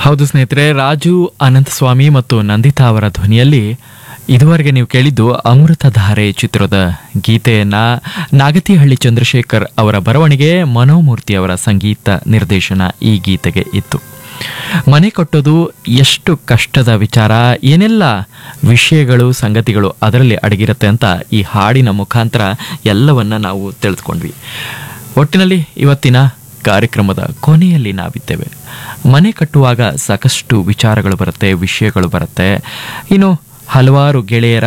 ಹೌದು ಸ್ನೇಹಿತರೆ ರಾಜು ಅನಂತಸ್ವಾಮಿ ಮತ್ತು ನಂದಿತಾ ಅವರ ಧ್ವನಿಯಲ್ಲಿ ಇದುವರೆಗೆ ನೀವು ಕೇಳಿದ್ದು ಅಮೃತಧಾರೆ ಚಿತ್ರದ ಗೀತೆಯನ್ನ ನಾಗತಿಹಳ್ಳಿ ಚಂದ್ರಶೇಖರ್ ಅವರ ಬರವಣಿಗೆ ಮನೋಮೂರ್ತಿ ಅವರ ಸಂಗೀತ ನಿರ್ದೇಶನ ಈ ಗೀತೆಗೆ ಇತ್ತು ಮನೆ ಕಟ್ಟೋದು ಎಷ್ಟು ಕಷ್ಟದ ವಿಚಾರ ಏನೆಲ್ಲ ವಿಷಯಗಳು ಸಂಗತಿಗಳು ಅದರಲ್ಲಿ ಅಡಗಿರುತ್ತೆ ಅಂತ ಈ ಹಾಡಿನ ಮುಖಾಂತರ ಎಲ್ಲವನ್ನ ನಾವು ತಿಳಿದುಕೊಂಡ್ವಿ ಒಟ್ಟಿನಲ್ಲಿ ಇವತ್ತಿನ ಕಾರ್ಯಕ್ರಮದ ಕೊನೆಯಲ್ಲಿ ನಾವಿದ್ದೇವೆ ಮನೆ ಕಟ್ಟುವಾಗ ಸಾಕಷ್ಟು ವಿಚಾರಗಳು ಬರುತ್ತೆ ವಿಷಯಗಳು ಬರುತ್ತೆ ಇನ್ನು ಹಲವಾರು ಗೆಳೆಯರ